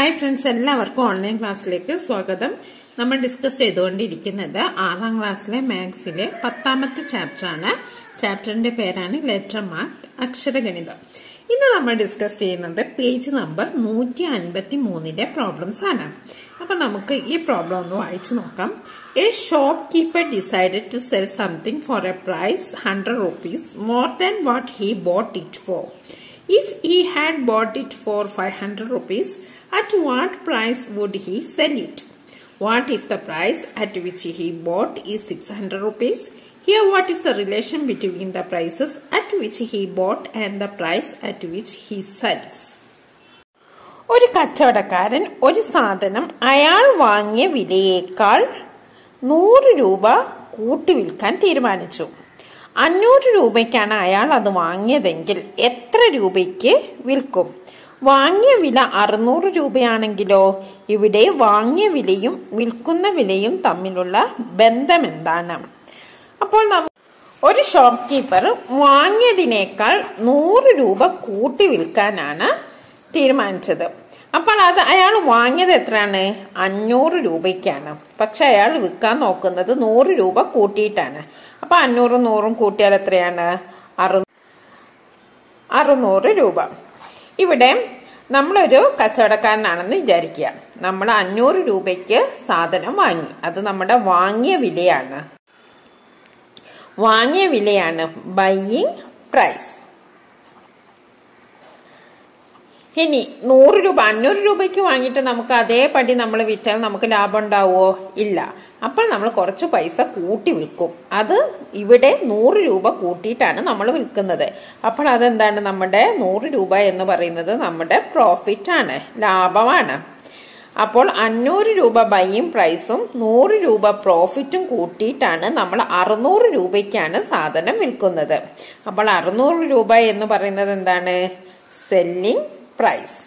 Hi friends എല്ലാവർക്കും online ക്ലാസ്സിലേക്ക് സ്വാഗതം നമ്മൾ ഡിസ്കസ് ചെയ്തുകൊണ്ടിരിക്കുന്നത് ആറാം ക്ലാസ്സിലെ മാത്സിലെ പത്താമത്തെ ചാപ്റ്ററാണ് ചാപ്റ്ററിന്റെ പേരാണ് ലെറ്റർ മാത്ത് അക്ഷരഗണിതം ഇന്ന് നമ്മൾ ഡിസ്കസ് ചെയ്യുന്നത് പേജ് നമ്പർ നൂറ്റി അൻപത്തി മൂന്നിന്റെ പ്രോബ്ലംസ് ആണ് അപ്പൊ നമുക്ക് ഈ പ്രോബ്ലം ഒന്ന് വായിച്ചു നോക്കാം a shopkeeper decided to sell something for a price hundred rupees more than what he bought it for If he had bought it for 500 rupees, at what price would he sell it? What if the price at which he bought is 600 rupees? Here what is the relation between the prices at which he bought and the price at which he sells? ഒരു കച്ചവടക്കാരൻ ഒരു സാധനം അയാൾ വാങ്ങിയ വിലയേക്കാൾ നൂറ് രൂപ കൂട്ടി വിൽക്കാൻ തീരുമാനിച്ചു അഞ്ഞൂറ് രൂപയ്ക്കാണ് അയാൾ അത് വാങ്ങിയതെങ്കിൽ എത്ര രൂപയ്ക്ക് വിൽക്കും വാങ്ങിയ വില അറുന്നൂറ് രൂപയാണെങ്കിലോ ഇവിടെ വാങ്ങിയ വിലയും വിൽക്കുന്ന വിലയും തമ്മിലുള്ള ബന്ധം എന്താണ് അപ്പോൾ ഒരു ഷോപ്പ് കീപ്പർ വാങ്ങിയതിനേക്കാൾ നൂറ് രൂപ കൂട്ടി വിൽക്കാനാണ് തീരുമാനിച്ചത് അപ്പോൾ അത് അയാൾ വാങ്ങിയത് എത്രയാണ് അഞ്ഞൂറ് രൂപയ്ക്കാണ് പക്ഷെ അയാൾ വിൽക്കാൻ നോക്കുന്നത് നൂറ് രൂപ കൂട്ടിയിട്ടാണ് അപ്പൊ അഞ്ഞൂറും നൂറും കൂട്ടിയാൽ എത്രയാണ് അറു അറുന്നൂറ് രൂപ ഇവിടെ നമ്മളൊരു കച്ചവടക്കാരനാണെന്ന് വിചാരിക്കുക നമ്മൾ അഞ്ഞൂറ് രൂപയ്ക്ക് സാധനം വാങ്ങി അത് നമ്മുടെ വാങ്ങിയ വിലയാണ് വാങ്ങിയ വിലയാണ് ബൈയിങ് പ്രൈസ് ഇനി നൂറ് രൂപ അഞ്ഞൂറ് രൂപയ്ക്ക് വാങ്ങിയിട്ട് നമുക്ക് അതേപടി നമ്മൾ വിറ്റാൽ നമുക്ക് ലാഭം ഉണ്ടാവുമോ ഇല്ല അപ്പോൾ നമ്മൾ കുറച്ച് പൈസ കൂട്ടി വിൽക്കും അത് ഇവിടെ നൂറ് രൂപ കൂട്ടിയിട്ടാണ് നമ്മൾ വിൽക്കുന്നത് അപ്പോൾ അതെന്താണ് നമ്മുടെ നൂറ് രൂപ എന്ന് പറയുന്നത് നമ്മുടെ പ്രോഫിറ്റ് ആണ് ലാഭമാണ് അപ്പോൾ അഞ്ഞൂറ് രൂപ ബൈയും പ്രൈസും നൂറ് രൂപ പ്രോഫിറ്റും കൂട്ടിയിട്ടാണ് നമ്മൾ അറുന്നൂറ് രൂപയ്ക്കാണ് സാധനം വിൽക്കുന്നത് അപ്പോൾ അറുന്നൂറ് രൂപ എന്ന് പറയുന്നത് എന്താണ് സെല്ലിംഗ് പ്രൈസ്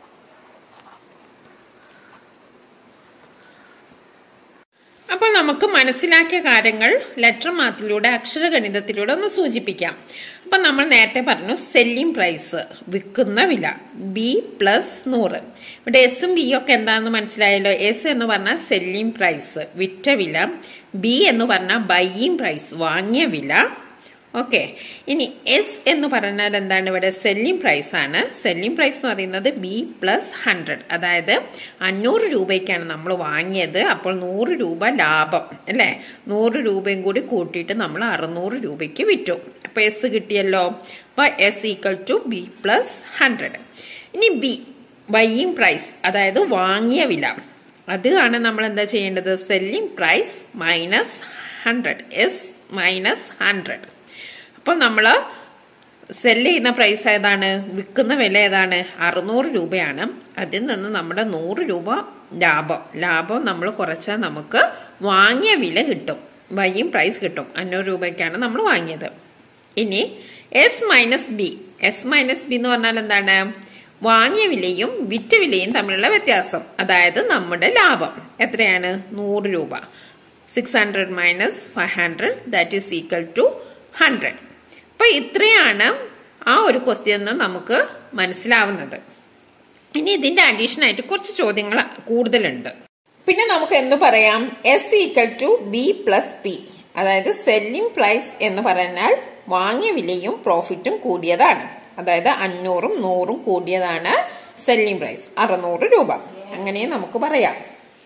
അപ്പോൾ നമുക്ക് മനസ്സിലാക്കിയ കാര്യങ്ങൾ ലെറ്റർ മാത്തിലൂടെ അക്ഷരഗണിതത്തിലൂടെ ഒന്ന് സൂചിപ്പിക്കാം അപ്പൊ നമ്മൾ നേരത്തെ പറഞ്ഞു സെല്ലിംഗ് പ്രൈസ് വിൽക്കുന്ന വില ബി പ്ലസ് നൂറ് ഇവിടെ എസും ബി ഒക്കെ എന്താണെന്ന് മനസ്സിലായല്ലോ എസ് എന്ന് പറഞ്ഞാൽ സെല്ലിംഗ് പ്രൈസ് വിറ്റ വില ബി എന്ന് പറഞ്ഞാൽ ബൈയിങ് പ്രൈസ് വാങ്ങിയ വില ഓക്കെ ഇനി എസ് എന്ന് പറഞ്ഞാൽ എന്താണ് ഇവിടെ സെല്ലിംഗ് പ്രൈസ് ആണ് സെല്ലിംഗ് പ്രൈസ് എന്ന് പറയുന്നത് ബി പ്ലസ് ഹൺഡ്രഡ് അതായത് അഞ്ഞൂറ് രൂപയ്ക്കാണ് നമ്മൾ വാങ്ങിയത് അപ്പോൾ നൂറ് രൂപ ലാഭം അല്ലെ നൂറ് രൂപയും കൂടി കൂട്ടിയിട്ട് നമ്മൾ അറുന്നൂറ് രൂപയ്ക്ക് വിറ്റു അപ്പൊ എസ് കിട്ടിയല്ലോ അപ്പൊ S equal to B plus hundred ഇനി ബി ബൈയിങ് പ്രൈസ് അതായത് വാങ്ങിയ വില അത് ആണ് നമ്മൾ എന്താ ചെയ്യേണ്ടത് selling price minus hundred S minus hundred അപ്പോൾ നമ്മൾ സെല് ചെയ്യുന്ന പ്രൈസ് ഏതാണ് വിൽക്കുന്ന വില ഏതാണ് അറുന്നൂറ് രൂപയാണ് അതിൽ നിന്ന് നമ്മുടെ നൂറ് രൂപ ലാഭം ലാഭം നമ്മൾ കുറച്ചാൽ നമുക്ക് വാങ്ങിയ വില കിട്ടും വൈയും പ്രൈസ് കിട്ടും അഞ്ഞൂറ് രൂപയ്ക്കാണ് നമ്മൾ വാങ്ങിയത് ഇനി S minus B S minus B എന്ന് പറഞ്ഞാൽ എന്താണ് വാങ്ങിയ വിലയും വിറ്റ വിലയും തമ്മിലുള്ള വ്യത്യാസം അതായത് നമ്മുടെ ലാഭം എത്രയാണ് നൂറ് രൂപ six hundred minus five hundred that is equal to hundred അപ്പൊ ഇത്രയാണ് ആ ഒരു ക്വസ്റ്റ്യൻ നമുക്ക് മനസ്സിലാവുന്നത് ഇനി ഇതിന്റെ അഡീഷൻ ആയിട്ട് കുറച്ച് ചോദ്യങ്ങൾ കൂടുതലുണ്ട് പിന്നെ നമുക്ക് എന്ത് പറയാം S equal to B plus P അതായത് സെല്ലിംഗ് പ്രൈസ് എന്ന് പറഞ്ഞാൽ വാങ്ങിയ വിലയും പ്രോഫിറ്റും കൂടിയതാണ് അതായത് അഞ്ഞൂറും നൂറും കൂടിയതാണ് സെല്ലിംഗ് പ്രൈസ് അറുന്നൂറ് രൂപ അങ്ങനെ നമുക്ക് പറയാം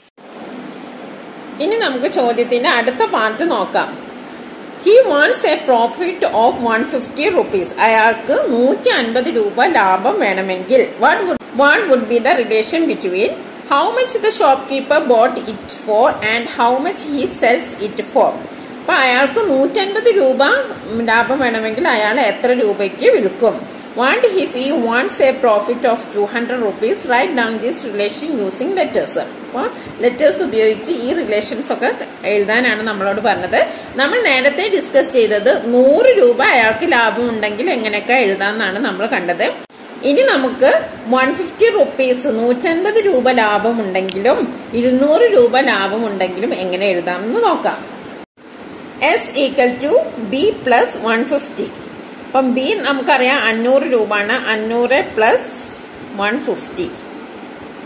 ഇനി നമുക്ക് ചോദ്യത്തിന്റെ അടുത്ത പാർട്ട് നോക്കാം he wants a profit of one fifty rupees അയാൾക്ക് നൂറ്റി അൻപത് രൂപ ലാഭം വേണമെങ്കിൽ what would what would be the relation between how much the shopkeeper bought it for and how much he sells it for അപ്പൊ അയാൾക്ക് നൂറ്റൻപത് രൂപ ലാഭം വേണമെങ്കിൽ അയാൾ എത്ര രൂപയ്ക്ക് വിൽക്കും want if he wants a profit of two hundred rupees write down this relation using letters അപ്പോൾ ലെറ്റേഴ്സ് ഉപയോഗിച്ച് ഈ റിലേഷൻസ് ഒക്കെ എഴുതാനാണ് നമ്മളോട് പറഞ്ഞത് നമ്മൾ നേരത്തെ ഡിസ്കസ് ചെയ്തത് നൂറ് രൂപ അയാൾക്ക് ലാഭം ഉണ്ടെങ്കിൽ എങ്ങനെയൊക്കെ എഴുതാമെന്നാണ് നമ്മൾ കണ്ടത് ഇനി നമുക്ക് വൺ ഫിഫ്റ്റി റുപ്പീസ് നൂറ്റൻപത് രൂപ ലാഭമുണ്ടെങ്കിലും ഇരുന്നൂറ് രൂപ ലാഭമുണ്ടെങ്കിലും എങ്ങനെ എഴുതാമെന്ന് നോക്കാം S equal to B plus one fifty അപ്പം ബി നമുക്കറിയാം അഞ്ഞൂറ് രൂപയാണ് അഞ്ഞൂറ് പ്ലസ് വൺ ഫിഫ്റ്റി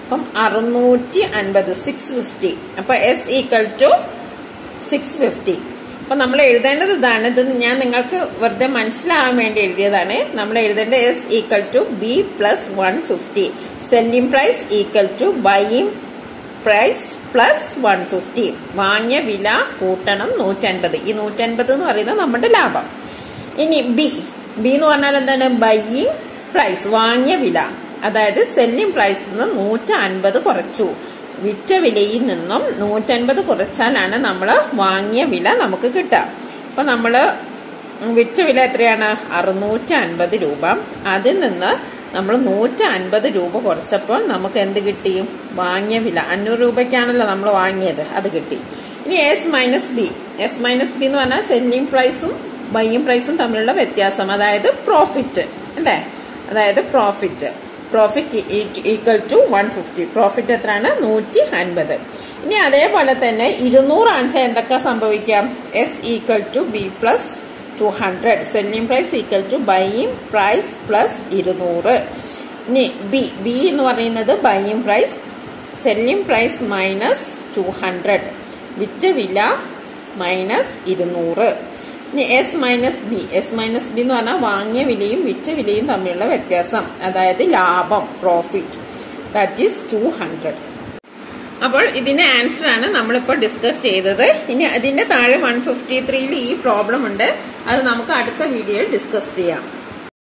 അപ്പം അറുന്നൂറ്റി അൻപത് സിക്സ് ഫിഫ്റ്റി അപ്പൊ S equal to six fifty അപ്പൊ നമ്മൾ എഴുതേണ്ടത് ഇതാണ് ഇത് ഞാൻ നിങ്ങൾക്ക് വെറുതെ മനസ്സിലാവാൻ വേണ്ടി എഴുതിയതാണ് നമ്മൾ എഴുതേണ്ടത് S equal to B plus one fifty selling price equal to buying price plus one fifty വാങ്ങിയ വില കൂട്ടണം നൂറ്റൻപത് ഈ നൂറ്റൻപത് എന്ന് പറയുന്നത് നമ്മുടെ ലാഭം ഇനി ബി ബി എന്ന് പറഞ്ഞാൽ എന്താണ് ബൈയിങ് പ്രൈസ് വാങ്ങിയ വില അതായത് സെല്ലിംഗ് പ്രൈസിൽ നിന്ന് നൂറ്റ അൻപത് കുറച്ചു വിറ്റ വിലയിൽ നിന്നും നൂറ്റൻപത് കുറച്ചാലാണ് നമ്മൾ വാങ്ങിയ വില നമുക്ക് കിട്ടുക അപ്പൊ നമ്മള് വിറ്റ വില എത്രയാണ് അറുന്നൂറ്റി അൻപത് രൂപ അതിൽ നിന്ന് നമ്മൾ നൂറ്റി അൻപത് രൂപ കുറച്ചപ്പോൾ നമുക്ക് എന്ത് കിട്ടി വാങ്ങിയ വില അഞ്ഞൂറ് രൂപയ്ക്കാണല്ലോ നമ്മൾ വാങ്ങിയത് അത് കിട്ടി ഇനി S minus B S minus B എന്ന് പറഞ്ഞാൽ സെല്ലിംഗ് പ്രൈസും ബൈയിങ് പ്രൈസും തമ്മിലുള്ള വ്യത്യാസം അതായത് പ്രോഫിറ്റ് അല്ലേ അതായത് profit profit equal to one fifty profit എത്രയാണ് നൂറ്റി അൻപത് ഇനി അതേപോലെ തന്നെ ഇരുന്നൂറ് ആഴ്ച എന്തൊക്കെ സംഭവിക്കാം S equal to B plus two hundred selling price equal to buying price plus ഇരുന്നൂറ് ഇനി ബി ബി എന്ന് പറയുന്നത് buying price selling price minus two hundred വിറ്റ വില മൈനസ് ഇരുന്നൂറ് ഇനി S minus B S minus B എന്ന് പറഞ്ഞാൽ വാങ്ങിയ വിലയും വിറ്റ വിലയും തമ്മിലുള്ള വ്യത്യാസം അതായത് ലാഭം profit that is two hundred അപ്പോൾ ഇതിന്റെ ആൻസർ ആണ് നമ്മളിപ്പോൾ ഡിസ്കസ് ചെയ്തത് ഇനി അതിന്റെ താഴെ വൺ ഫിഫ്റ്റി ത്രീയിൽ ഈ പ്രോബ്ലം ഉണ്ട് അത് നമുക്ക് അടുത്ത വീഡിയോയിൽ ഡിസ്കസ് ചെയ്യാം